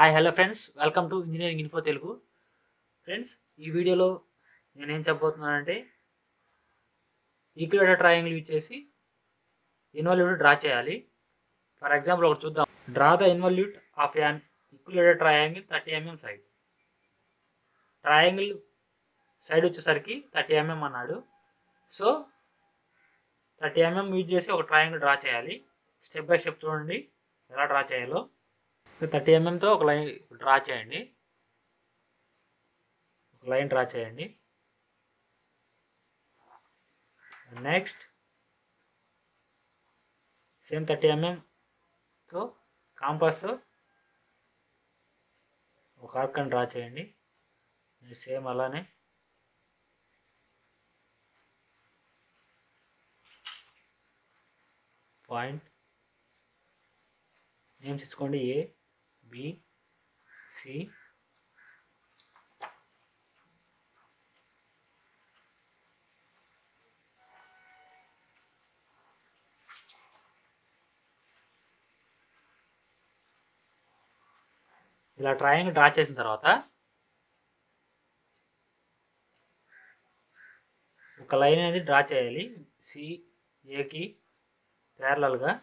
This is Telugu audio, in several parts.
hi hello friends welcome to engineering info Telugu friends ఈ వీడియోలో నేనేం చెప్పబోతున్నానంటే ఈక్యులేటర్ ట్రయాంగిల్ యూజ్ చేసి ఇన్వాల్యూట్ డ్రా చేయాలి ఫర్ ఎగ్జాంపుల్ ఒకటి చూద్దాం draw the involute of an equilateral triangle thirty mm side triangle side వచ్చేసరికి థర్టీ ఎంఎం అన్నాడు సో థర్టీ ఎంఎం యూజ్ చేసి ఒక ట్రయాంగిల్ డ్రా చేయాలి స్టెప్ బై స్టెప్ చూడండి ఎలా డ్రా చేయాలో థర్టీ ఎంఎంతో ఒక లైన్ డ్రా చేయండి ఒక లైన్ డ్రా చేయండి నెక్స్ట్ సేమ్ థర్టీ ఎంఎంతో కాంపాస్తో ఒక ఆర్క్ డ్రా చేయండి సేమ్ అలానే పాయింట్ నేమ్స్ ఇచ్చుకోండి ఏ బి సి ఇలా ట్రయాంగిల్ డ్రా చేసిన తర్వాత ఒక లైన్ అనేది డ్రా చేయాలి సి ఏకి ప్యారలల్గా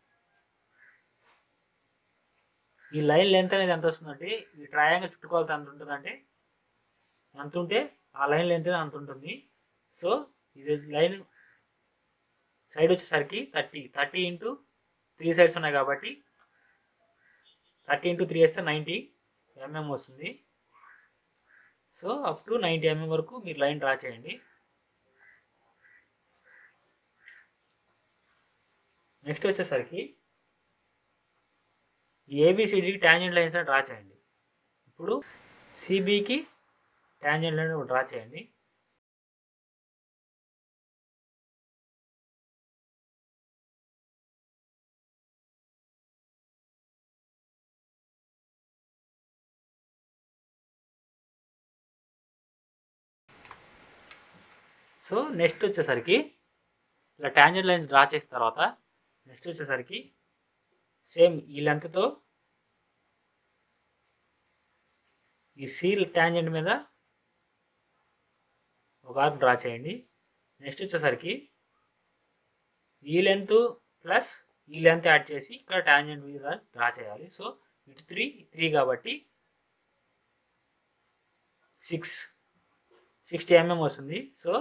ఈ లైన్ లెంత్ అనేది ఎంత వస్తుందంటే ఈ ట్రయాంగిల్ చుట్టుకోవాల్సి ఎంత ఉంటుందంటే ఎంత ఉంటే ఆ లైన్ లెంత్ అంత ఉంటుంది సో ఇది లైన్ సైడ్ వచ్చేసరికి thirty thirty into three sides ఉన్నాయి కాబట్టి థర్టీ ఇంటూ త్రీ వేస్తే నైంటీ ఎంఎం వస్తుంది so up to ninety mm వరకు మీరు లైన్ డ్రా చేయండి నెక్స్ట్ వచ్చేసరికి ఏబిసిడికి ట్యాంజెంట్ లైన్స్ డ్రా చేయండి ఇప్పుడు సిబికి ట్యాంజెంట్ లైన్ డ్రా చేయండి సో నెక్స్ట్ వచ్చేసరికి ఇలా ట్యాంజెంట్ లైన్స్ డ్రా చేసిన తర్వాత నెక్స్ట్ వచ్చేసరికి సేమ్ ఈ లెంత్తో ఈ సీల్ ట్యాంజెంట్ మీద ఒక ఆర్క్ డ్రా చేయండి నెక్స్ట్ వచ్చేసరికి ఈ లెంత్ ప్లస్ ఈ లెంత్ యాడ్ చేసి ఇక్కడ ట్యాంజెంట్ మీద డ్రా చేయాలి సో ఇటు త్రీ త్రీ కాబట్టి సిక్స్ సిక్స్టీ ఎంఎం వస్తుంది సో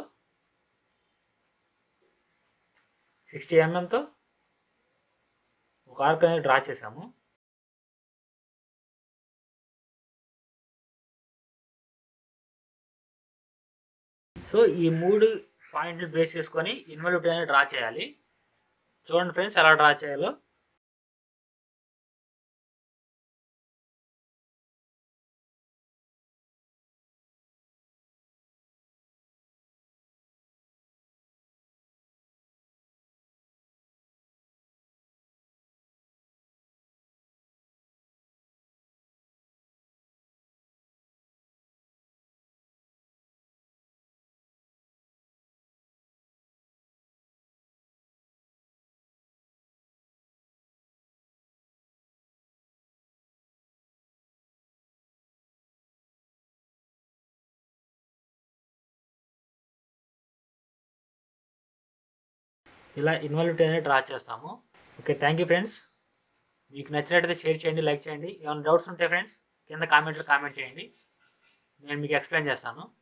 సిక్స్టీ ఎంఎంతో ఒక ఆర్క్ అనేది డ్రా చేసాము సో ఈ మూడు పాయింట్లు బేస్ చేసుకొని ఇన్వాల్వ్ అనేది డ్రా చేయాలి చూడండి ఫ్రెండ్స్ ఎలా డ్రా చేయాలో ఇలా ఇన్వాల్వ్ అనేది డ్రా చేస్తాము ఓకే థ్యాంక్ యూ ఫ్రెండ్స్ మీకు నచ్చినట్టయితే షేర్ చేయండి లైక్ చేయండి ఏమైనా డౌట్స్ ఉంటే ఫ్రెండ్స్ కింద కామెంట్లో కామెంట్ చేయండి నేను మీకు ఎక్స్ప్లెయిన్ చేస్తాను